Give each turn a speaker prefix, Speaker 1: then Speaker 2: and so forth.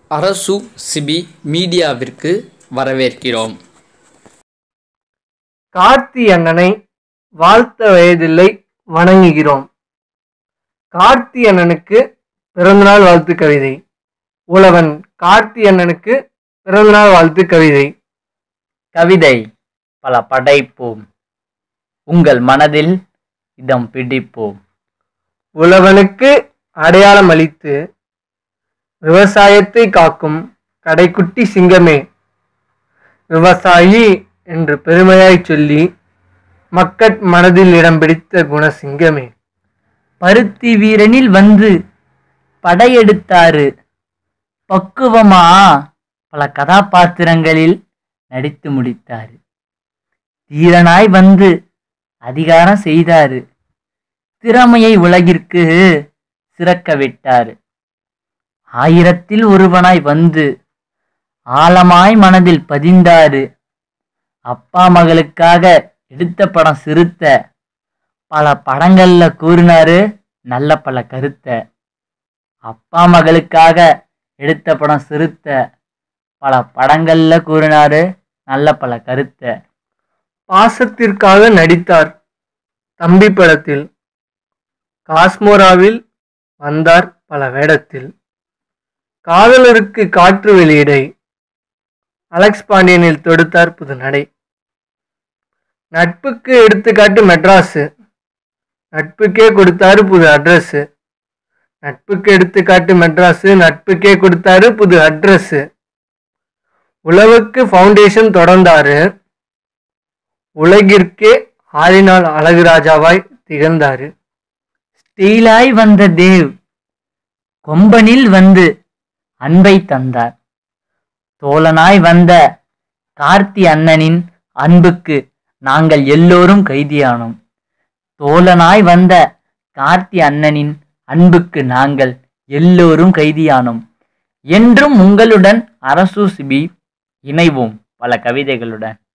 Speaker 1: அரசு சிபி மீடியாவிற்கு வரவேற்கிறோம்
Speaker 2: கார்த்தி அண்ணனை வாழ்த்த வயதில்லை வணங்குகிறோம் கார்த்தி அண்ணனுக்கு பிறந்தநாள் வாழ்த்து கவிதை உழவன் கார்த்தி அண்ணனுக்கு பிறந்தநாள் வாழ்த்து கவிதை
Speaker 3: கவிதை பல படைப்போம் உங்கள் மனதில் இதம் பிடிப்போம்
Speaker 2: உழவனுக்கு அடையாளம் அளித்து விவசாயத்தை காக்கும் கடைக்குட்டி சிங்கமே விவசாயி என்று பெருமையாய் சொல்லி மக்கட் மனதில் இடம் பிடித்த குணசிங்கமே
Speaker 3: பருத்தி வீரனில் வந்து படையெடுத்தாரு பக்குவமா பல கதாபாத்திரங்களில் நடித்து முடித்தாரு தீரனாய் வந்து அதிகாரம் செய்தாரு திறமையை உலகிற்கு சிறக்க விட்டாரு ஆயிரத்தில் ஒருவனாய் வந்து ஆழமாய் மனதில் பதிந்தாரு அப்பா மகளுக்காக எடுத்த படம் சிறுத்த பல படங்கள்ல கூறினாரு நல்ல பல கருத்த அப்பா மகளுக்காக எடுத்த படம் சிறுத்த பல படங்கள்ல கூறினாரு நல்ல பல கருத்த
Speaker 2: பாசத்திற்காக நடித்தார் தம்பி படத்தில் காஸ்மோராவில் வந்தார் பல வேடத்தில் காதலருக்கு காற்று வெளியிடை அலெக்ஸ் பாண்டியனில் தொடுத்தார் புது நடை நட்புக்கு எடுத்துக்காட்டு மெட்ராஸு நட்புக்கே கொடுத்தாரு புது அட்ரஸ் நட்புக்கு எடுத்துக்காட்டு மெட்ராஸு நட்புக்கே கொடுத்தாரு புது அட்ரஸ் உழவுக்கு ஃபவுண்டேஷன் தொடர்ந்தாரு உலகிற்கே ஆளினால் அழகு ராஜாவாய் திகழ்ந்தாரு
Speaker 3: ஸ்டீலாய் வந்த தேவ் கொம்பனில் வந்து அன்பை தந்தார் தோழனாய் வந்த கார்த்தி அண்ணனின் அன்புக்கு நாங்கள் எல்லோரும் கைதியானோம் தோழனாய் வந்த கார்த்தி அண்ணனின் அன்புக்கு நாங்கள் எல்லோரும் கைதியானோம் என்றும் உங்களுடன் அரசு சிபி இணைவோம் பல கவிதைகளுடன்